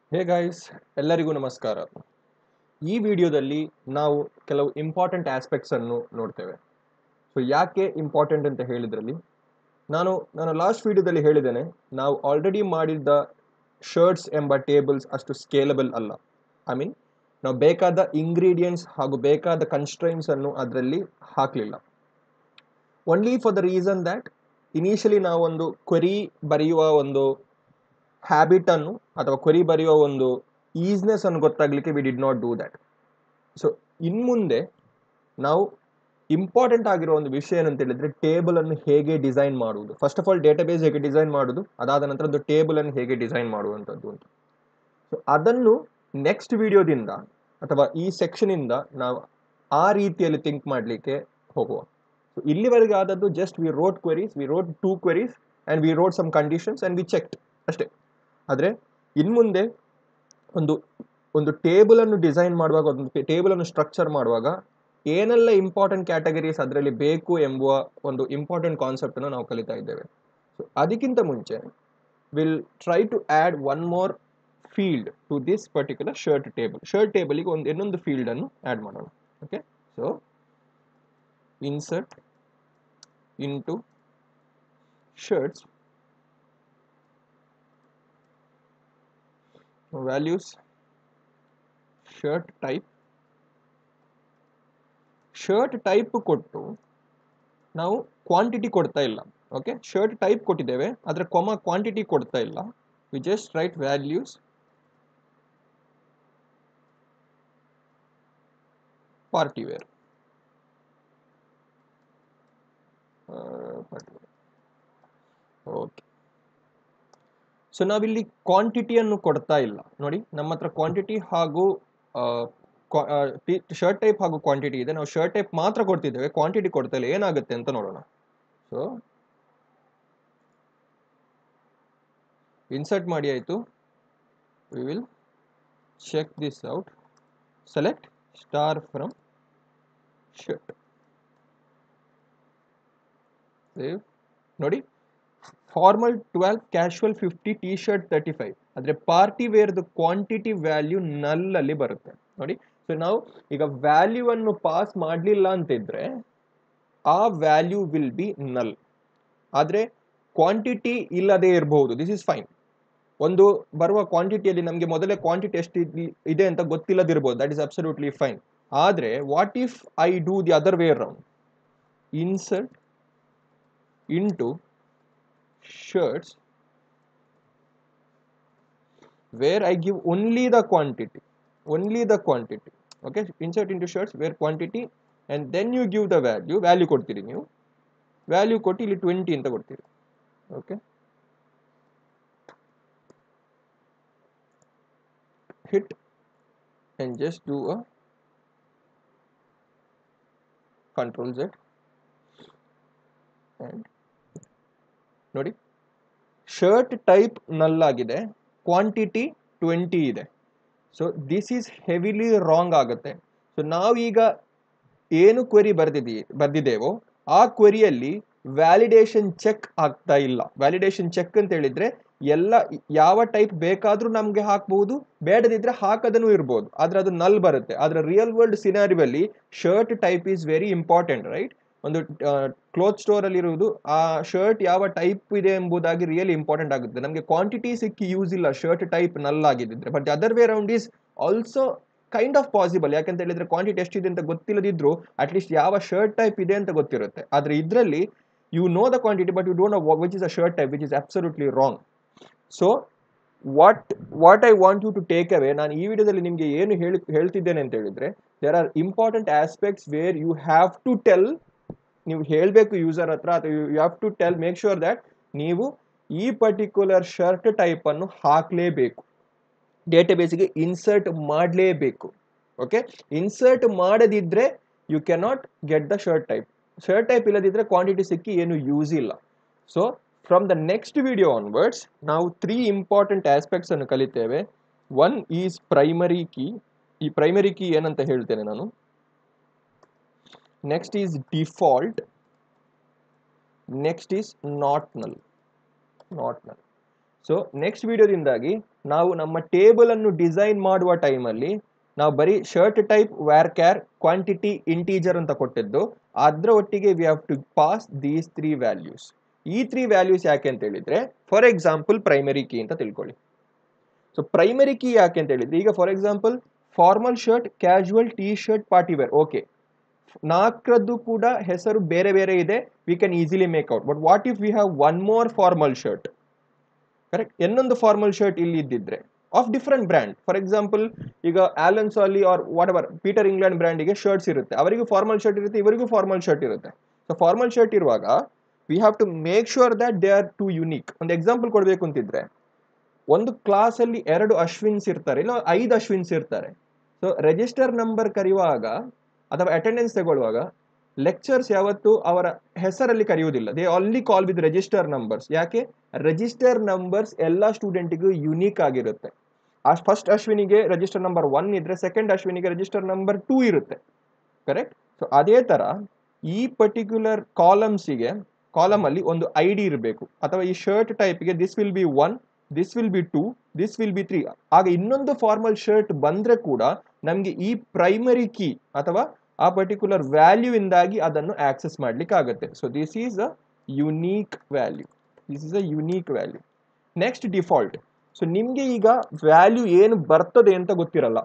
hey guys ಎಲ್ಲರಿಗೂ ನಮಸ್ಕಾರ ಈ ವಿಡಿಯೋದಲ್ಲಿ ನಾವು ಕೆಲವು ಇಂಪಾರ್ಟೆಂಟ್ ಆಸ್ಪೆಕ್ಟ್ಸನ್ನು ನೋಡ್ತೇವೆ ಸೊ ಯಾಕೆ ಇಂಪಾರ್ಟೆಂಟ್ ಅಂತ ಹೇಳಿದ್ರಲ್ಲಿ ನಾನು ನಾನು ಲಾಸ್ಟ್ ವಿಡಿಯೋದಲ್ಲಿ ಹೇಳಿದ್ದೇನೆ ನಾವು ಆಲ್ರೆಡಿ ಮಾಡಿದ್ದ ಶರ್ಟ್ಸ್ ಎಂಬ ಟೇಬಲ್ಸ್ ಅಷ್ಟು ಸ್ಕೇಲಬಲ್ ಅಲ್ಲ ಐ ಮೀನ್ ನಾವು ಬೇಕಾದ ಇಂಗ್ರೀಡಿಯೆಂಟ್ಸ್ ಹಾಗೂ ಬೇಕಾದ ಕನ್ಸ್ಟ್ರೈನ್ಸ್ ಅನ್ನು ಅದರಲ್ಲಿ ಹಾಕಲಿಲ್ಲ only for the reason that initially ನಾವೊಂದು ಕ್ವೆರಿ ಬರೆಯುವ ಒಂದು ಹ್ಯಾಬಿಟ್ ಅನ್ನು ಅಥವಾ ಕ್ವೆರಿ ಬರೆಯುವ ಒಂದು ಈಸ್ನೆಸ್ ಅನ್ನು ಗೊತ್ತಾಗ್ಲಿಕ್ಕೆ we did not do that so ಇನ್ನು ಮುಂದೆ ನಾವು ಇಂಪಾರ್ಟೆಂಟ್ ಆಗಿರೋ ಒಂದು ವಿಷಯ ಏನಂತ ಹೇಳಿದ್ರೆ ಟೇಬಲ್ ಅನ್ನು ಹೇಗೆ ಡಿಸೈನ್ ಮಾಡುವುದು ಫಸ್ಟ್ ಆಫ್ ಆಲ್ ಡೇಟಾಬೇಸ್ ಹೇಗೆ ಡಿಸೈನ್ ಮಾಡುವುದು ಅದಾದ ನಂತರ ಒಂದು ಟೇಬಲ್ ಅನ್ನು ಹೇಗೆ ಡಿಸೈನ್ ಮಾಡುವಂಥದ್ದು ಅಂತ ಸೊ ಅದನ್ನು ನೆಕ್ಸ್ಟ್ ವಿಡಿಯೋದಿಂದ ಅಥವಾ ಈ ಸೆಕ್ಷನ್ ಇಂದ ನಾವು ಆ ರೀತಿಯಲ್ಲಿ ಥಿಂಕ್ ಮಾಡಲಿಕ್ಕೆ ಹೋಗುವ ಸೊ ಇಲ್ಲಿವರೆಗೆ ಆದದ್ದು just we wrote queries we wrote two queries and we wrote some conditions and we checked ಅಷ್ಟೇ ಆದರೆ ಇನ್ಮುಂದೆ ಒಂದು ಒಂದು ಟೇಬಲನ್ನು ಡಿಸೈನ್ ಮಾಡುವಾಗ ಒಂದು ಟೇಬಲನ್ನು ಸ್ಟ್ರಕ್ಚರ್ ಮಾಡುವಾಗ ಏನೆಲ್ಲ ಇಂಪಾರ್ಟೆಂಟ್ ಕ್ಯಾಟಗರೀಸ್ ಅದರಲ್ಲಿ ಬೇಕು ಎಂಬುವ ಒಂದು ಇಂಪಾರ್ಟೆಂಟ್ ಕಾನ್ಸೆಪ್ಟನ್ನು ನಾವು ಕಲಿತಾ ಇದ್ದೇವೆ ಸೊ ಅದಕ್ಕಿಂತ ಮುಂಚೆ will try to add one more field to this particular shirt table shirt ಟೇಬಲಿಗೆ ಒಂದು ಇನ್ನೊಂದು ಫೀಲ್ಡನ್ನು ಆ್ಯಡ್ ಮಾಡೋಣ okay so insert into shirts values shirt type shirt type ಕೊಟ್ಟು ನಾವು ಕ್ವಾಂಟಿಟಿ ಕೊಡ್ತಾ ಇಲ್ಲ ಓಕೆ ಶರ್ಟ್ ಟೈಪ್ ಕೊಟ್ಟಿದ್ದೇವೆ ಅದರ ಕೊಮ ಕ್ವಾಂಟಿಟಿ ಕೊಡ್ತಾ ಇಲ್ಲ we just write values party wear okay so ನಾವಿಲ್ಲಿ ಕ್ವಾಂಟಿಟಿಯನ್ನು ಕೊಡ್ತಾ ಇಲ್ಲ ನೋಡಿ ನಮ್ಮ ಹತ್ರ ಕ್ವಾಂಟಿಟಿ ಹಾಗೂ ಶರ್ಟ್ ಟೈಪ್ ಹಾಗೂ ಕ್ವಾಂಟಿಟಿ ಇದೆ ನಾವು ಶರ್ಟ್ ಟೈಪ್ ಮಾತ್ರ ಕೊಡ್ತಿದ್ದೇವೆ ಕ್ವಾಂಟಿಟಿ ಕೊಡ್ತಾ ಇಲ್ಲ ಏನಾಗುತ್ತೆ ಅಂತ ನೋಡೋಣ ಸೊ ಇನ್ಸರ್ಟ್ ಮಾಡಿ ಆಯಿತು we will check this out select star from shirt save ನೋಡಿ formal twelve casual fifty T shirt thirty five ಆದರೆ ಪಾರ್ಟಿ ವೇರ್ದು ಕ್ವಾಂಟಿಟಿ ವ್ಯಾಲ್ಯೂ ನಲ್ಲಲ್ಲಿ ಬರುತ್ತೆ ನೋಡಿ ಸೊ ನಾವು ಈಗ ವ್ಯಾಲ್ಯೂ ಅನ್ನು ಪಾಸ್ ಮಾಡಲಿಲ್ಲ ಅಂತಿದ್ರೆ ಆ ವ್ಯಾಲ್ಯೂ ವಿಲ್ ಬಿ ನಲ್ ಆದರೆ ಕ್ವಾಂಟಿಟಿ ಇಲ್ಲದೆ ಇರಬಹುದು ದಿಸ್ ಇಸ್ ಫೈನ್ ಒಂದು ಬರುವ ಕ್ವಾಂಟಿಟಿಯಲ್ಲಿ ನಮಗೆ ಮೊದಲೇ ಕ್ವಾಂಟಿಟಿ ಎಷ್ಟು ಇದೆ ಅಂತ ಗೊತ್ತಿಲ್ಲದಿರ್ಬೋದು ದಟ್ ಇಸ್ ಅಬ್ಸಲ್ಯೂಟ್ಲಿ ಫೈನ್ ಆದರೆ what if I do the other way round insert into shirts where I give only the quantity only the quantity okay insert into shirts where quantity and then you give the value value ಕೊಡ್ತೀರಿ ನೀವು value ಕೊಟ್ಟು ಇಲ್ಲಿ twenty ಅಂತ ಕೊಡ್ತೀರಿ okay hit and just do a control Z and ನೋಡಿ shirt type null ಆಗಿದೆ quantity twenty ಇದೆ so this is heavily wrong ಆಗುತ್ತೆ ಸೊ ನಾವೀಗ ಏನು ಕ್ವೆರಿ ಬರ್ದಿದ್ದೀವಿ ಬರ್ದಿದ್ದೇವೋ ಆ ಕ್ವೆರಿಯಲ್ಲಿ ವ್ಯಾಲಿಡೇಷನ್ ಚೆಕ್ ಆಗ್ತಾ ಇಲ್ಲ ವ್ಯಾಲಿಡೇಷನ್ ಚೆಕ್ ಅಂತ ಹೇಳಿದ್ರೆ ಎಲ್ಲ ಯಾವ ಟೈಪ್ ಬೇಕಾದ್ರೂ ನಮಗೆ ಹಾಕ್ಬಹುದು ಬೇಡದಿದ್ರೆ ಹಾಕದನ್ನು ಇರ್ಬೋದು ಆದ್ರೆ ಅದು ನಲ್ ಬರುತ್ತೆ ಆದ್ರೆ ರಿಯಲ್ ವರ್ಲ್ಡ್ ಸಿನಾರಿಯಲ್ಲಿ shirt type is very important right ಒಂದು ಕ್ಲೋತ್ ಸ್ಟೋರ್ ಅಲ್ಲಿ ಇರುವುದು ಆ ಶರ್ಟ್ ಯಾವ ಟೈಪ್ ಇದೆ ಎಂಬುದಾಗಿ ರಿಯಲಿ ಇಂಪಾರ್ಟೆಂಟ್ ಆಗುತ್ತೆ ನಮಗೆ ಕ್ವಾಂಟಿಟಿ ಸಿಕ್ಕಿ ಯೂಸ್ ಇಲ್ಲ ಶರ್ಟ್ ಟೈಪ್ ನಲ್ ಆಗಿದ್ದಿದ್ರೆ but other way round is also kind of possible ಯಾಕಂತ ಹೇಳಿದ್ರೆ ಕ್ವಾಂಟಿಟಿ ಎಷ್ಟಿದೆ ಅಂತ ಗೊತ್ತಿಲ್ಲದಿದ್ರು ಅಟ್ಲೀಸ್ಟ್ ಯಾವ ಶರ್ಟ್ ಟೈಪ್ ಇದೆ ಅಂತ ಗೊತ್ತಿರುತ್ತೆ ಆದ್ರೆ ಇದರಲ್ಲಿ you know the quantity but you don't know which is a shirt type which is absolutely wrong so what what I want you to take away ನಾನು ಈ ವಿಡಿಯೋದಲ್ಲಿ ನಿಮಗೆ ಏನು ಹೇಳಿ ಹೇಳ್ತಿದ್ದೇನೆ ಅಂತ ಹೇಳಿದ್ರೆ there are important aspects where you have to tell ನೀವು ಹೇಳಬೇಕು ಯೂಸರ್ ಹತ್ರ ಅಥವಾ you have to tell make sure that ನೀವು ಈ ಪರ್ಟಿಕ್ಯುಲರ್ ಶರ್ಟ್ ಟೈಪ್ ಅನ್ನು ಹಾಕಲೇಬೇಕು ಡೇಟಾಬೇಸಿಗೆ ಇನ್ಸರ್ಟ್ ಮಾಡಲೇಬೇಕು ಓಕೆ ಇನ್ಸರ್ಟ್ ಮಾಡದಿದ್ರೆ you cannot get the shirt type shirt type ಇಲ್ಲದಿದ್ರೆ ಕ್ವಾಂಟಿಟಿ ಸಿಕ್ಕಿ ಏನು ಯೂಸ್ ಇಲ್ಲ so from the next video onwards ನಾವು ತ್ರೀ ಇಂಪಾರ್ಟೆಂಟ್ ಆಸ್ಪೆಕ್ಟ್ಸ್ ಅನ್ನು ಕಲಿತೇವೆ ಒನ್ ಈಸ್ ಪ್ರೈಮರಿ ಕೀ ಈ ಪ್ರೈಮರಿ ಕೀ ಏನಂತ ಹೇಳ್ತೇನೆ ನಾನು next is default next is not null not null so next ವಿಡಿಯೋದಿಂದಾಗಿ ನಾವು ನಮ್ಮ ಟೇಬಲ್ ಅನ್ನು ಡಿಸೈನ್ ಮಾಡುವ ಟೈಮಲ್ಲಿ ನಾವು ಬರೀ shirt type varchar quantity integer ಅಂತ ಕೊಟ್ಟಿದ್ದು ಅದರ ಒಟ್ಟಿಗೆ we have to pass these three values ಈ ತ್ರೀ ವ್ಯಾಲ್ಯೂಸ್ ಯಾಕೆ ಅಂತ ಹೇಳಿದ್ರೆ ಫಾರ್ ಎಕ್ಸಾಂಪಲ್ ಪ್ರೈಮರಿ ಕೀ ಅಂತ ತಿಳ್ಕೊಳ್ಳಿ ಸೊ ಪ್ರೈಮರಿ ಕೀ ಯಾಕೆ ಅಂತ ಹೇಳಿದ್ರೆ ಈಗ for example formal shirt casual T shirt party wear okay ನಾಲ್ಕರದ್ದು ಕೂಡ ಹೆಸರು ಬೇರೆ ಬೇರೆ ಇದೆ we can easily make out but what if we have one more formal shirt correct ಇನ್ನೊಂದು ಫಾರ್ಮಲ್ ಶರ್ಟ್ ಇಲ್ಲಿ ಇದ್ದಿದ್ರೆ of different brand for example ಈಗ Allen Solly or whatever Peter England ಬ್ರ್ಯಾಂಡಿಗೆ ಶರ್ಟ್ಸ್ ಇರುತ್ತೆ ಅವರಿಗೂ ಫಾರ್ಮಲ್ ಶರ್ಟ್ ಇರುತ್ತೆ ಇವರಿಗೂ formal shirt ಇರುತ್ತೆ ಸೊ ಫಾರ್ಮಲ್ ಶರ್ಟ್ ಇರುವಾಗ we have to make sure that they are to unique ಒಂದು ಎಕ್ಸಾಂಪಲ್ ಕೊಡಬೇಕು ಅಂತಿದ್ರೆ ಒಂದು ಕ್ಲಾಸಲ್ಲಿ ಎರಡು ಅಶ್ವಿನ್ಸ್ ಇರ್ತಾರೆ ಇಲ್ಲ ಐದು ಅಶ್ವಿನ್ಸ್ ಇರ್ತಾರೆ ಸೊ ರಿಜಿಸ್ಟರ್ ನಂಬರ್ ಕರೆಯುವಾಗ ಅಥವಾ ಅಟೆಂಡೆನ್ಸ್ ತಗೊಳ್ಳುವಾಗ ಲೆಕ್ಚರ್ಸ್ ಯಾವತ್ತು ಅವರ ಹೆಸರಲ್ಲಿ ಕರೆಯುವುದಿಲ್ಲ they only call with register numbers ಯಾಕೆ ರಿಜಿಸ್ಟರ್ ನಂಬರ್ಸ್ ಎಲ್ಲ ಸ್ಟೂಡೆಂಟಿಗೂ ಯುನೀಕ್ ಆಗಿರುತ್ತೆ ಆ ಫಸ್ಟ್ ಅಶ್ವಿನಿಗೆ ರಿಜಿಸ್ಟರ್ ನಂಬರ್ ಒನ್ ಇದ್ರೆ ಸೆಕೆಂಡ್ ಅಶ್ವಿನಿಗೆ ರಿಜಿಸ್ಟರ್ ನಂಬರ್ ಟೂ ಇರುತ್ತೆ ಕರೆಕ್ಟ್ ಸೊ ಅದೇ ತರ ಈ ಪರ್ಟಿಕ್ಯುಲರ್ ಕಾಲಮ್ಸಿಗೆ ಕಾಲಮ್ ಅಲ್ಲಿ ಒಂದು ಐ ಡಿ ಇರಬೇಕು ಅಥವಾ ಈ ಶರ್ಟ್ ಟೈಪ್ಗೆ this will be one this will be two this will be three ಆಗ ಇನ್ನೊಂದು ಫಾರ್ಮಲ್ ಶರ್ಟ್ ಬಂದ್ರೆ ಕೂಡ ನಮಗೆ ಈ ಪ್ರೈಮರಿ ಕೀ ಅಥವಾ ಆ ಪರ್ಟಿಕ್ಯುಲರ್ ವ್ಯಾಲ್ಯೂ ಇಂದಾಗಿ ಅದನ್ನು ಆಕ್ಸೆಸ್ ಮಾಡ್ಲಿಕ್ಕೆ ಆಗುತ್ತೆ so this is a unique value this is a unique value next default so ನಿಮಗೆ ಈಗ ವ್ಯಾಲ್ಯೂ ಏನು ಬರ್ತದೆ ಅಂತ ಗೊತ್ತಿರಲ್ಲ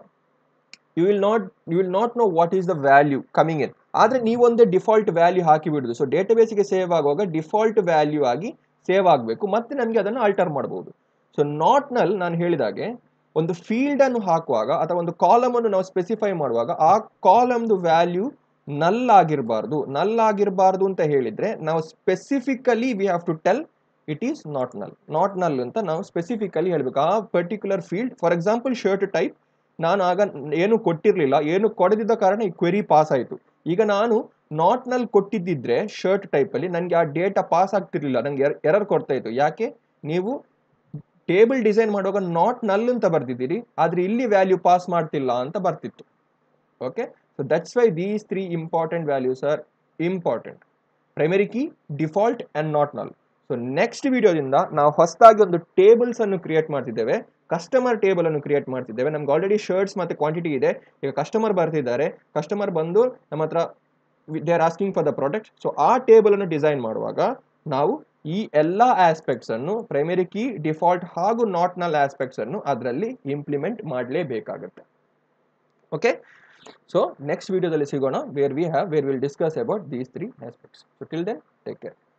you will not you will not know what is the value coming in ಆದರೆ ನೀವೊಂದೇ ಡಿಫಾಲ್ಟ್ ವ್ಯಾಲ್ಯೂ ಹಾಕಿ ಬಿಡುದು ಸೊ ಡೇಟಾಬೇಸಿಗೆ ಸೇವ್ ಆಗುವಾಗ ಡಿಫಾಲ್ಟ್ ವ್ಯಾಲ್ಯೂ ಆಗಿ ಸೇವ್ ಆಗಬೇಕು ಮತ್ತೆ ನಮಗೆ ಅದನ್ನು ಆಲ್ಟರ್ ಮಾಡಬಹುದು ಸೊ ನಾಟ್ನಲ್ಲಿ ನಾನು ಹೇಳಿದಾಗೆ ಒಂದು ಫೀಲ್ಡ್ ಅನ್ನು ಹಾಕುವಾಗ ಅಥವಾ ಒಂದು ಕಾಲಮ್ ಅನ್ನು ನಾವು ಸ್ಪೆಸಿಫೈ ಮಾಡುವಾಗ ಆ ಕಾಲಮ್ದು ವ್ಯಾಲ್ಯೂ ನಲ್ ಆಗಿರಬಾರ್ದು ನಲ್ ಆಗಿರಬಾರ್ದು ಅಂತ ಹೇಳಿದ್ರೆ ನಾವು specifically we have to tell it is not null not null ಅಂತ ನಾವು ಸ್ಪೆಸಿಫಿಕಲಿ ಹೇಳ್ಬೇಕು ಆ particular field for example shirt type ನಾನು ಆಗ ಏನು ಕೊಟ್ಟಿರಲಿಲ್ಲ ಏನು ಕೊಡದಿದ್ದ ಕಾರಣ ಈ ಕ್ವೆರಿ ಪಾಸ್ ಆಯಿತು ಈಗ ನಾನು ನಾಟ್ ನಲ್ಲಿ ಕೊಟ್ಟಿದ್ದಿದ್ರೆ ಶರ್ಟ್ ಟೈಪಲ್ಲಿ ನನಗೆ ಆ ಡೇಟಾ ಪಾಸ್ ಆಗ್ತಿರ್ಲಿಲ್ಲ ನನಗೆ ಎರರ್ ಕೊಡ್ತಾ ಇತ್ತು ಯಾಕೆ ನೀವು ಟೇಬಲ್ ಡಿಸೈನ್ ಮಾಡುವಾಗ ನಾಟ್ ನಲ್ ಅಂತ ಬರ್ತಿದ್ದೀರಿ ಆದ್ರೆ ಇಲ್ಲಿ ವ್ಯಾಲ್ಯೂ ಪಾಸ್ ಮಾಡ್ತಿಲ್ಲ ಅಂತ ಬರ್ತಿತ್ತು okay so that's why these three important values are important primary key default and not null so next ವಿಡಿಯೋದಿಂದ ನಾವು ಹೊಸದಾಗಿ ಒಂದು ಟೇಬಲ್ಸ್ ಅನ್ನು ಕ್ರಿಯೇಟ್ ಮಾಡ್ತಿದ್ದೇವೆ ಕಸ್ಟಮರ್ ಟೇಬಲ್ ಅನ್ನು ಕ್ರಿಯೇಟ್ ಮಾಡ್ತಿದ್ದೇವೆ ನಮ್ಗೆ ಆಲ್ರೆಡಿ ಶರ್ಟ್ಸ್ ಮತ್ತೆ ಕ್ವಾಂಟಿಟಿ ಇದೆ ಈಗ ಕಸ್ಟಮರ್ ಬರ್ತಿದ್ದಾರೆ ಕಸ್ಟಮರ್ ಬಂದು ನಮ್ಮ ಹತ್ರ they are asking for the product so ಆ ಟೇಬಲ್ ಅನ್ನು ಡಿಸೈನ್ ಮಾಡುವಾಗ ನಾವು ಈ ಎಲ್ಲ ಆಸ್ಪೆಕ್ಟ್ಸ್ ಅನ್ನು ಪ್ರೈಮರಿ ಕೀ ಡಿಫಾಲ್ಟ್ ಹಾಗೂ ನಾಟ್ ನಲ್ ಆಸ್ಪೆಕ್ಟ್ಸ್ ಅನ್ನು ಅದರಲ್ಲಿ ಇಂಪ್ಲಿಮೆಂಟ್ ಮಾಡಲೇಬೇಕಾಗುತ್ತೆ ಓಕೆ ಸೊ ನೆಕ್ಸ್ಟ್ ವಿಡಿಯೋದಲ್ಲಿ ಸಿಗೋಣ where we have where will discuss about these three aspects so till then take care